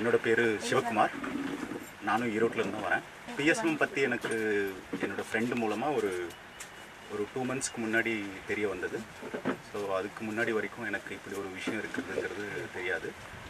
என்னோட பேர் சிவகுமார் நானும் ஈரோட்டிலேருந்து தான் வரேன் பிஎஸ்எம் பற்றி எனக்கு என்னோடய ஃப்ரெண்டு மூலமாக ஒரு ஒரு டூ மந்த்ஸ்க்கு முன்னாடி தெரிய வந்தது ஸோ அதுக்கு முன்னாடி வரைக்கும் எனக்கு இப்படி ஒரு விஷயம் இருக்குதுங்கிறது தெரியாது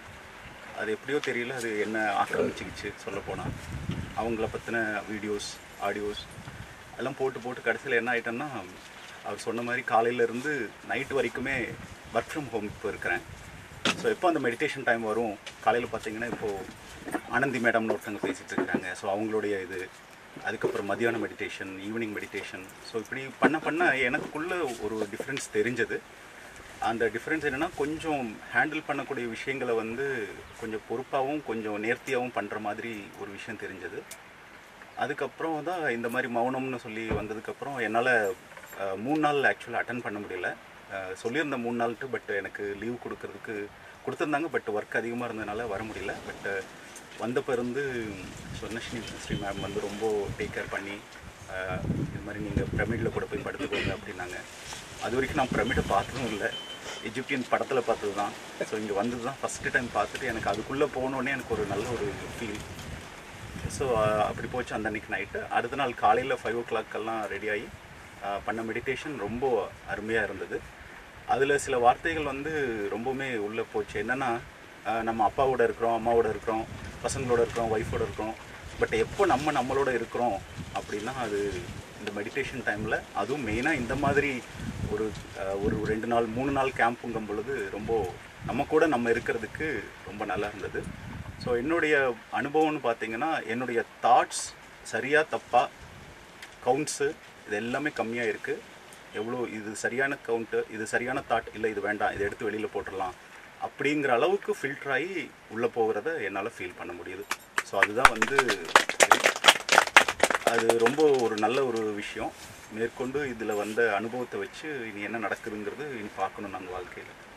அது எப்படியோ தெரியல அது என்ன ஆக்கிரமிச்சிக்கிச்சு சொல்லப்போனால் அவங்கள பற்றின வீடியோஸ் ஆடியோஸ் எல்லாம் போட்டு போட்டு கடைசியில் என்ன ஆயிட்டேன்னா அவர் சொன்ன மாதிரி காலையிலேருந்து நைட்டு வரைக்குமே ஒர்க் ஃப்ரம் ஹோம் இப்போ இருக்கிறேன் ஸோ எப்போ அந்த மெடிடேஷன் டைம் வரும் காலையில் பார்த்தீங்கன்னா இப்போது ஆனந்தி மேடம்னு ஒருத்தவங்க பேசிகிட்டு இருக்கிறாங்க ஸோ அவங்களுடைய இது அதுக்கப்புறம் மதியான மெடிடேஷன் ஈவினிங் மெடிடேஷன் ஸோ இப்படி பண்ண பண்ண எனக்குள்ள ஒரு டிஃப்ரென்ஸ் தெரிஞ்சது அந்த டிஃப்ரென்ஸ் என்னென்னா கொஞ்சம் ஹேண்டில் பண்ணக்கூடிய விஷயங்களை வந்து கொஞ்சம் பொறுப்பாகவும் கொஞ்சம் நேர்த்தியாகவும் பண்ணுற மாதிரி ஒரு விஷயம் தெரிஞ்சது அதுக்கப்புறம் தான் இந்த மாதிரி மௌனம்னு சொல்லி வந்ததுக்கப்புறம் என்னால் மூணு நாள் ஆக்சுவலாக அட்டன் பண்ண முடியல அஹ், சொல்லியிருந்தேன் மூணு நாள்ட்டு பட் எனக்கு லீவ் கொடுக்கறதுக்கு கொடுத்துருந்தாங்க பட் ஒர்க் அதிகமாக இருந்ததுனால வர முடியல பட் வந்தப்போ இருந்து சொன்னஸ்ரீ ஸ்ரீ மேம் வந்து ரொம்ப டேக் கேர் பண்ணி அஹ், இது மாதிரி நீங்கள் பிரமிடில் கூட போய் படுத்துக்கோங்க அப்படின்னாங்க அது வரைக்கும் நான் பிரமிடை பார்த்ததும் இல்லை எஜிப்தியன் படத்தில் பார்த்தது தான் ஸோ இங்கே வந்தது தான் ஃபஸ்ட்டு டைம் பார்த்துட்டு எனக்கு அதுக்குள்ளே போனோடனே எனக்கு ஒரு நல்ல ஒரு ஃபீல் ஸோ அப்படி போச்சு அந்த அன்னைக்கு நைட்டு அடுத்த நாள் காலையில் ஃபைவ் ஓ கிளாக்கெல்லாம் ரெடி ஆகி அஹ், பண்ண மெடிடேஷன் ரொம்ப அருமையாக இருந்தது அதில் சில வார்த்தைகள் வந்து ரொம்பவுமே உள்ளே போச்சு என்னென்னா நம்ம அப்பாவோட இருக்கிறோம் அம்மாவோட இருக்கிறோம் பசங்களோட இருக்கிறோம் ஒய்ஃபோட இருக்கிறோம் பட் எப்போ நம்ம நம்மளோட இருக்கிறோம் அப்படின்னா அது இந்த மெடிடேஷன் டைமில் அதுவும் மெயினாக இந்த மாதிரி ஒரு அஹ், ஒரு ரெண்டு நாள் மூணு நாள் கேம்புங்கும் பொழுது ரொம்ப நம்ம கூட நம்ம இருக்கிறதுக்கு ரொம்ப நல்லா இருந்தது ஸோ என்னுடைய அனுபவம்னு பார்த்தீங்கன்னா என்னுடைய தாட்ஸ் சரியாக தப்பாக கவுண்ட்ஸு இது எல்லாமே கம்மியாக இருக்குது எவ்வளோ இது சரியான கவுண்ட்டு இது சரியான தாட் இல்லை இது வேண்டாம் இதை எடுத்து வெளியில் போட்டுடலாம் அப்படிங்கிற அளவுக்கு ஃபில்டர் ஆகி உள்ளே போகிறத என்னால் ஃபீல் பண்ண முடியுது ஸோ அதுதான் வந்து அது ரொம்ப ஒரு நல்ல ஒரு விஷயம் மேற்கொண்டு இதில் வந்த அனுபவத்தை வச்சு இனி என்ன நடக்குதுங்கிறது இனி பார்க்கணும் நாங்கள் வாழ்க்கையில்